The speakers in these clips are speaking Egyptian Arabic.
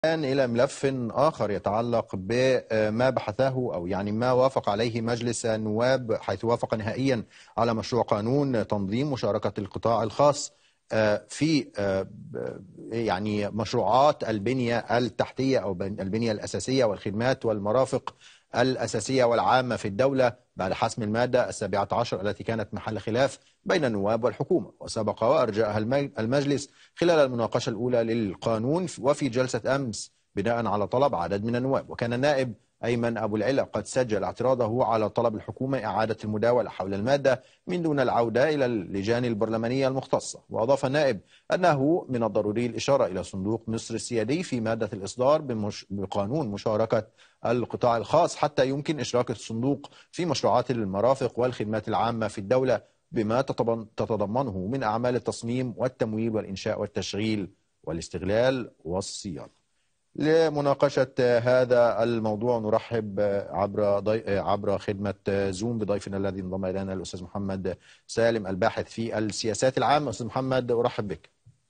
إلى ملف آخر يتعلق بما بحثه أو يعني ما وافق عليه مجلس النواب حيث وافق نهائيا على مشروع قانون تنظيم مشاركة القطاع الخاص في يعني مشروعات البنية التحتية أو البنية الأساسية والخدمات والمرافق الأساسية والعامة في الدولة بعد حسم المادة السابعة عشر التي كانت محل خلاف بين النواب والحكومة وسبق وأرجأها المجلس خلال المناقشة الأولى للقانون وفي جلسة أمس بناء على طلب عدد من النواب وكان النائب أيمن أبو العلا قد سجل اعتراضه على طلب الحكومة إعادة المداولة حول المادة من دون العودة إلى اللجان البرلمانية المختصة وأضاف النائب أنه من الضروري الإشارة إلى صندوق مصر السيادي في مادة الإصدار بمش... بقانون مشاركة القطاع الخاص حتى يمكن إشراك الصندوق في مشروعات المرافق والخدمات العامة في الدولة بما تتضمنه من أعمال التصميم والتمويل والإنشاء والتشغيل والاستغلال والصيانة لمناقشة هذا الموضوع نرحب عبر ضي... عبر خدمة زوم بضيفنا الذي انضم إلينا الأستاذ محمد سالم الباحث في السياسات العامة أستاذ محمد أرحب بك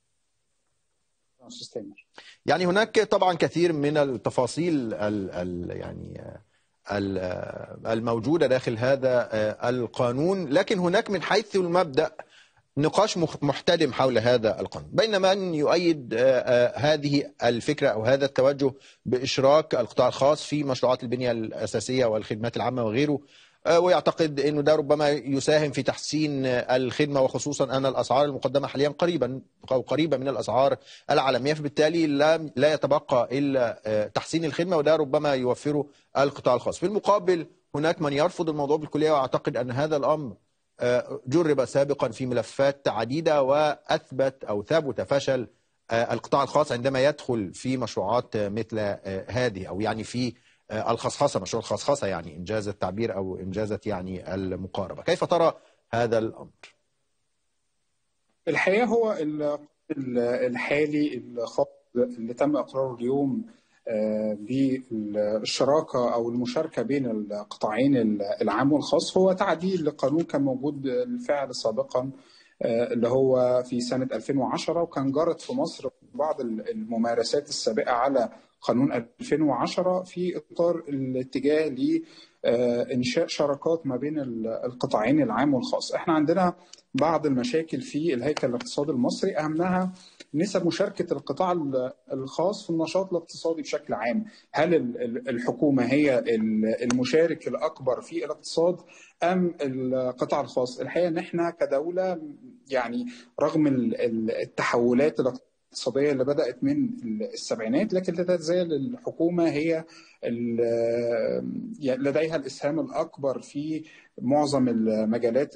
يعني هناك طبعا كثير من التفاصيل ال ال يعني الموجودة داخل هذا القانون لكن هناك من حيث المبدأ نقاش محتدم حول هذا القانون بين من يؤيد هذه الفكرة أو هذا التوجه بإشراك القطاع الخاص في مشروعات البنية الأساسية والخدمات العامة وغيره ويعتقد أنه ده ربما يساهم في تحسين الخدمة وخصوصا أن الأسعار المقدمة حاليا قريبا أو قريبة من الأسعار العالمية فبالتالي لا, لا يتبقى إلا تحسين الخدمة وده ربما يوفره القطاع الخاص في المقابل هناك من يرفض الموضوع بالكلية ويعتقد أن هذا الأمر جرب سابقا في ملفات عديدة وأثبت أو ثبت فشل القطاع الخاص عندما يدخل في مشروعات مثل هذه أو يعني في الخصخصة مشروع الخصخصة يعني إنجاز التعبير أو إنجازة يعني المقاربة كيف ترى هذا الأمر؟ الحقيقة هو الحالي الخاص اللي تم إقراره اليوم بالشراكه او المشاركه بين القطاعين العام والخاص هو تعديل لقانون كان موجود بالفعل سابقا اللي هو في سنه 2010 وكان جرت في مصر بعض الممارسات السابقه على قانون 2010 في اطار الاتجاه ل انشاء شراكات ما بين القطاعين العام والخاص احنا عندنا بعض المشاكل في الهيكل الاقتصادي المصري اهمها نسب مشاركه القطاع الخاص في النشاط الاقتصادي بشكل عام هل الحكومه هي المشارك الاكبر في الاقتصاد ام القطاع الخاص الحقيقه ان احنا كدوله يعني رغم التحولات الاقتصاديه اللي بدات من السبعينات لكن لا تزال الحكومه هي لديها الاسهام الاكبر في معظم المجالات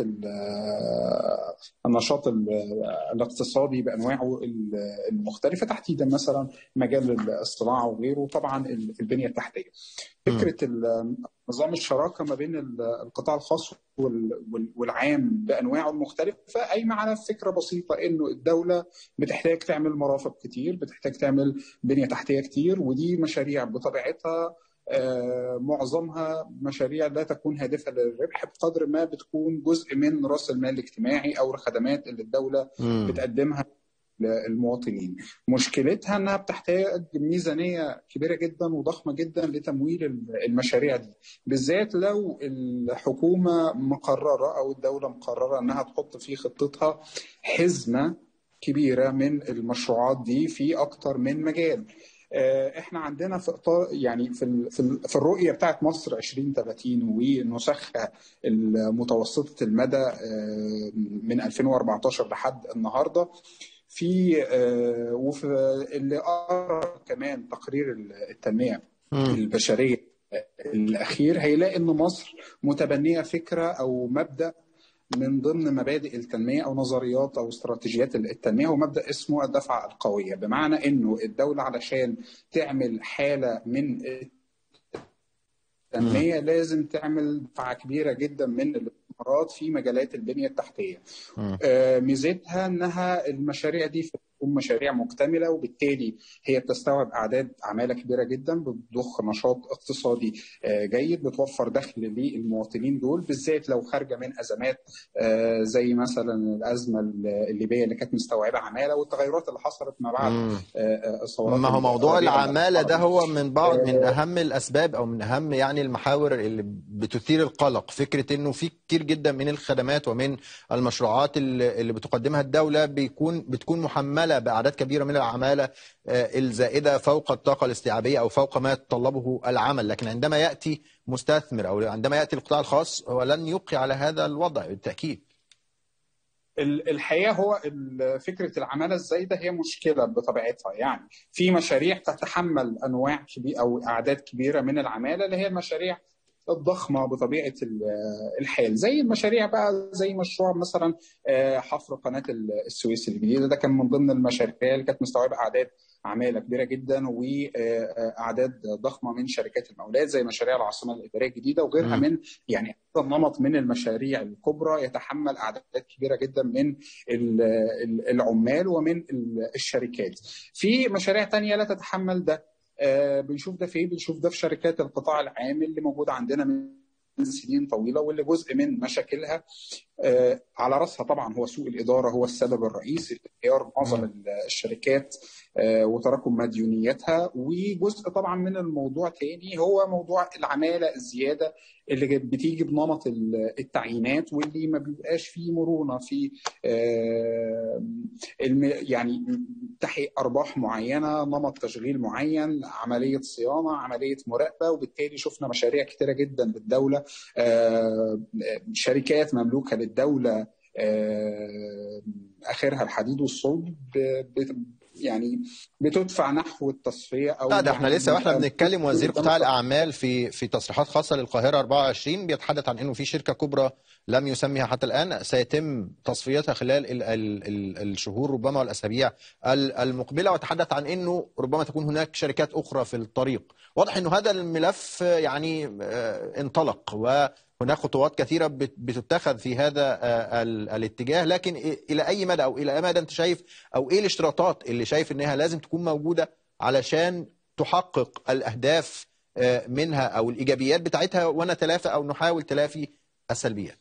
النشاط الاقتصادي بانواعه المختلفه تحديدا مثلا مجال الصناعه وغيره طبعا البنيه التحتيه. فكره نظام الشراكه ما بين القطاع الخاص والعام بانواعه المختلفه قايمه على فكره بسيطه انه الدوله بتحتاج تعمل مرافق كتير، بتحتاج تعمل بنيه تحتيه كتير ودي مشاريع بطبيعتها معظمها مشاريع لا تكون هادفه للربح بقدر ما بتكون جزء من راس المال الاجتماعي او الخدمات اللي الدوله م. بتقدمها للمواطنين مشكلتها انها بتحتاج ميزانيه كبيره جدا وضخمه جدا لتمويل المشاريع دي بالذات لو الحكومه مقرره او الدوله مقرره انها تحط في خطتها حزمه كبيره من المشروعات دي في اكتر من مجال احنا عندنا في اطار يعني في في الرؤيه بتاعت مصر 2030 ونسخها المتوسطه المدى من 2014 لحد النهارده في وفي اللي قرا كمان تقرير التنميه البشريه الاخير هيلاقي ان مصر متبنيه فكره او مبدا من ضمن مبادئ التنميه او نظريات او استراتيجيات التنميه هو مبدا اسمه الدفعه القويه بمعنى انه الدوله علشان تعمل حاله من التنميه لازم تعمل دفعه كبيره جدا من الاستثمارات في مجالات البنيه التحتيه. آه ميزتها انها المشاريع دي في تكون مشاريع مكتمله وبالتالي هي بتستوعب اعداد عماله كبيره جدا بتضخ نشاط اقتصادي جيد بتوفر دخل للمواطنين دول بالذات لو خارجه من ازمات زي مثلا الازمه الليبيه اللي كانت مستوعبه عماله والتغيرات اللي حصلت ما بعد الثورات ما هو موضوع العماله ده هو من بعض من اهم الاسباب او من اهم يعني المحاور اللي بتثير القلق فكره انه في كتير جدا من الخدمات ومن المشروعات اللي بتقدمها الدوله بيكون بتكون محمله باعداد كبيره من العماله الزائده فوق الطاقه الاستيعابيه او فوق ما يتطلبه العمل لكن عندما ياتي مستثمر او عندما ياتي القطاع الخاص هو لن يبقي على هذا الوضع بالتاكيد الحقيقه هو فكره العماله الزايده هي مشكله بطبيعتها يعني في مشاريع تتحمل انواع كبيره او اعداد كبيره من العماله اللي هي المشاريع الضخمه بطبيعه الحال زي المشاريع بقى زي مشروع مثلا حفر قناه السويس الجديده ده كان من ضمن المشاريع اللي كانت مستوعبه اعداد عماله كبيره جدا واعداد ضخمه من شركات المولات زي مشاريع العاصمه الاداريه الجديده وغيرها من يعني نمط من المشاريع الكبرى يتحمل اعداد كبيره جدا من العمال ومن الشركات. في مشاريع ثانيه لا تتحمل ده آه بنشوف ده فين؟ بنشوف ده في شركات القطاع العام اللي موجوده عندنا من سنين طويله واللي جزء من مشاكلها آه على راسها طبعا هو سوء الاداره هو السبب الرئيسي في انهيار معظم الشركات آه وتراكم مديونيتها وجزء طبعا من الموضوع تاني هو موضوع العماله الزياده اللي بتيجي بنمط التعيينات واللي ما بيبقاش فيه مرونه في يعني تحقيق ارباح معينه نمط تشغيل معين عمليه صيانه عمليه مراقبه وبالتالي شفنا مشاريع كتيره جدا بالدوله شركات مملوكه للدوله اخرها الحديد والصلب يعني بتدفع نحو التصفيه او لا ده احنا لسه واحنا بنتكلم وزير قطاع الاعمال في في تصريحات خاصه للقاهره 24 بيتحدث عن انه في شركه كبرى لم يسميها حتى الان سيتم تصفيتها خلال ال ال ال الشهور ربما والاسابيع المقبله وتحدث عن انه ربما تكون هناك شركات اخرى في الطريق واضح انه هذا الملف يعني انطلق و هناك خطوات كثيرة بتتخذ في هذا الاتجاه لكن إلى أي مدى أو إلى أي مدى أنت شايف أو إيه الاشتراطات اللي شايف أنها لازم تكون موجودة علشان تحقق الأهداف منها أو الإيجابيات بتاعتها ونتلافى أو نحاول تلافي السلبيات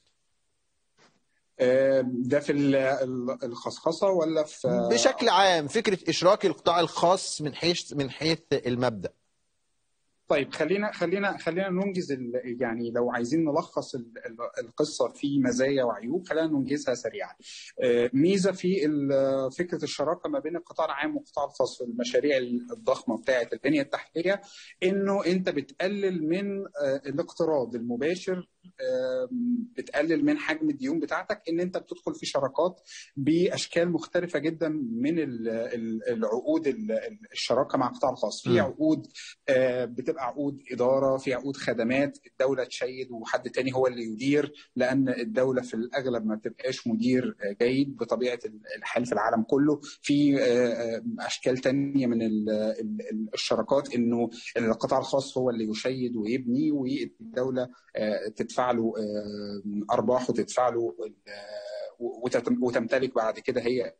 ده في الخصخصة ولا في بشكل عام فكرة إشراك القطاع الخاص من حيث من حيث المبدأ طيب خلينا خلينا خلينا ننجز يعني لو عايزين نلخص القصه في مزايا وعيوب خلينا ننجزها سريعا. ميزه في فكره الشراكه ما بين القطاع العام والقطاع الخاص في المشاريع الضخمه بتاعه البنيه التحتيه انه انت بتقلل من الاقتراض المباشر بتقلل من حجم الديون بتاعتك ان انت بتدخل في شراكات باشكال مختلفه جدا من العقود الشراكه مع القطاع الخاص في عقود بتبقى عقود اداره في عقود خدمات الدوله تشيد وحد تاني هو اللي يدير لان الدوله في الاغلب ما بتبقاش مدير جيد بطبيعه الحال في العالم كله في اشكال تانية من الشراكات انه القطاع الخاص هو اللي يشيد ويبني والدوله تدفع له ارباح وتدفع له وتمتلك بعد كده هي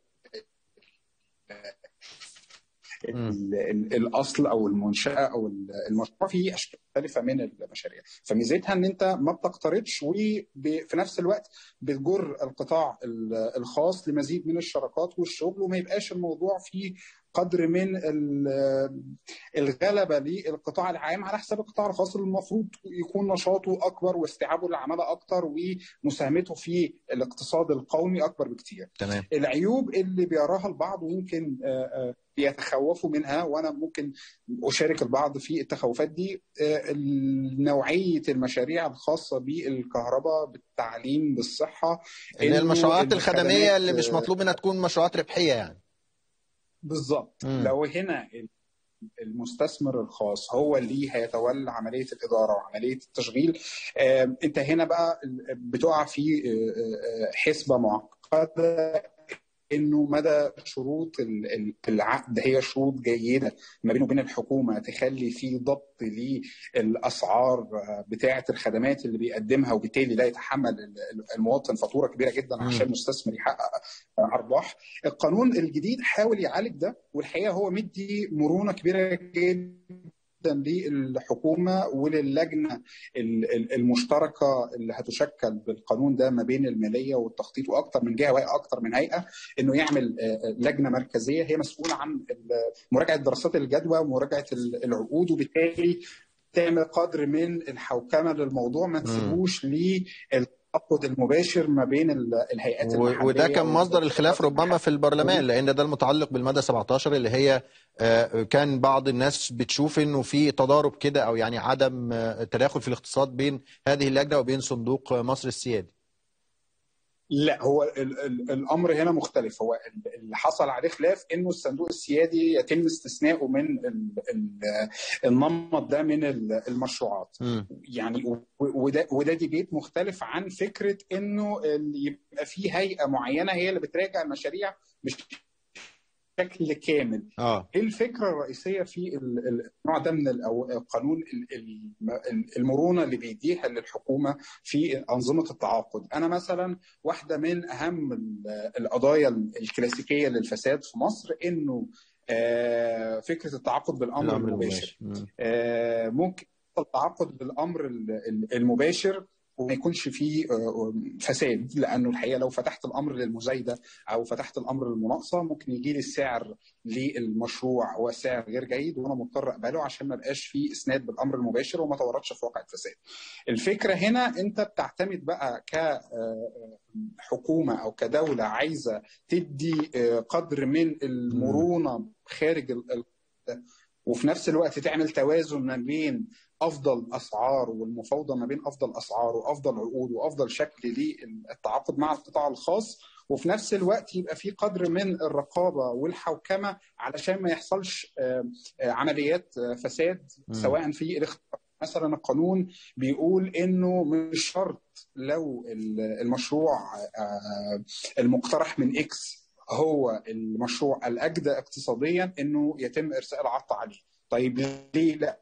الاصل او المنشاه او المشروع في اشكال مختلفه من المشاريع فميزتها ان انت ما بتقترضش وفي نفس الوقت بتجر القطاع الخاص لمزيد من الشراكات والشغل وما يبقاش الموضوع فيه قدر من الغلبه للقطاع العام على حساب القطاع الخاص اللي المفروض يكون نشاطه اكبر واستيعابه للعماله اكتر ومساهمته في الاقتصاد القومي اكبر بكتير. تمام. العيوب اللي بيراها البعض ويمكن بيتخوفوا منها وانا ممكن اشارك البعض في التخوفات دي نوعيه المشاريع الخاصه بالكهرباء بالتعليم بالصحه اللي المشروعات الخدميه اللي مش مطلوب منها تكون مشروعات ربحيه يعني بالظبط لو هنا المستثمر الخاص هو اللي هيتولى عمليه الاداره وعمليه التشغيل انت هنا بقى بتقع في حسبه معقده انه مدى شروط العقد هي شروط جيده ما بينه وبين الحكومه تخلي في ضبط للاسعار بتاعه الخدمات اللي بيقدمها وبالتالي لا يتحمل المواطن فاتوره كبيره جدا عشان المستثمر يحقق ارباح. القانون الجديد حاول يعالج ده والحقيقه هو مدي مرونه كبيره جدا للحكومه وللجنه المشتركه اللي هتشكل بالقانون ده ما بين الماليه والتخطيط واكثر من جهه واكثر من هيئه انه يعمل لجنه مركزيه هي مسؤوله عن مراجعه دراسات الجدوى ومراجعه العقود وبالتالي تعمل قدر من الحوكمه للموضوع ما تسيبوش التعاقد المباشر ما بين الهيئات المحليه وده كان مصدر الخلاف ربما في البرلمان لان ده المتعلق بالماده 17 اللي هي كان بعض الناس بتشوف انه في تضارب كده او يعني عدم تداخل في الاقتصاد بين هذه اللجنه وبين صندوق مصر السيادي لا هو ال ال الامر هنا مختلف هو اللي حصل عليه خلاف انه الصندوق السيادي يتم استثنائه من ال ال النمط ده من المشروعات م. يعني وده وده ديبيت مختلف عن فكره انه يبقى في هيئه معينه هي اللي بتراجع المشاريع مش بشكل كامل آه. ايه الفكره الرئيسيه في النوع ده من القانون المرونه اللي بيديها للحكومه في انظمه التعاقد انا مثلا واحده من اهم القضايا الكلاسيكيه للفساد في مصر انه فكره التعاقد بالامر المباشر ممكن التعاقد بالامر المباشر وما يكونش فيه فساد لانه الحقيقه لو فتحت الامر للمزايده او فتحت الامر للمناقصه ممكن يجي لي السعر للمشروع هو سعر غير جيد وانا مضطر اقبله عشان ما بقاش فيه اسناد بالامر المباشر وما تورطش في واقع الفساد. الفكره هنا انت بتعتمد بقى كحكومه او كدوله عايزه تدي قدر من المرونه خارج وفي نفس الوقت تعمل توازن ما بين افضل اسعار والمفاوضه ما بين افضل اسعار وافضل عقود وافضل شكل للتعاقد مع القطاع الخاص وفي نفس الوقت يبقى في قدر من الرقابه والحوكمه علشان ما يحصلش عمليات فساد سواء في الاختيار مثلا القانون بيقول انه مش شرط لو المشروع المقترح من اكس هو المشروع الاجدى اقتصاديا انه يتم ارساء العرض عليه طيب ليه لا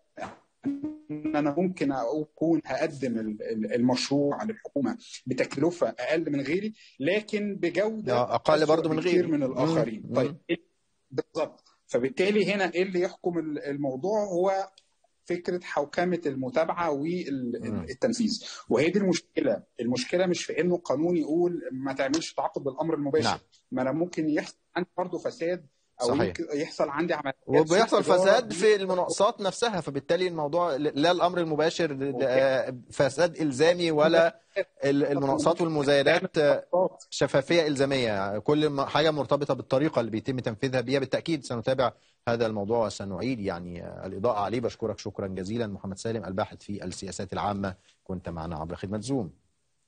انا ممكن اكون هقدم المشروع للحكومه بتكلفه اقل من غيري لكن بجوده اقل برضه من غيري من الاخرين مم. طيب بالظبط فبالتالي هنا ايه اللي يحكم الموضوع هو فكره حوكمه المتابعه والتنفيذ وهي دي المشكله المشكله مش في انه قانون يقول ما تعملش تعاقد بالامر المباشر نعم. ما انا ممكن يحصل عندي برضه فساد او صحيح. يحصل عندي عمليات وبيحصل فساد في المناقصات نفسها فبالتالي الموضوع لا الامر المباشر فساد الزامي ولا المناقصات والمزايدات شفافيه الزاميه كل حاجه مرتبطه بالطريقه اللي بيتم تنفيذها بيها بالتاكيد سنتابع هذا الموضوع وسنعيد يعني الاضاءه عليه بشكرك شكرا جزيلا محمد سالم الباحث في السياسات العامه كنت معنا عبر خدمه زوم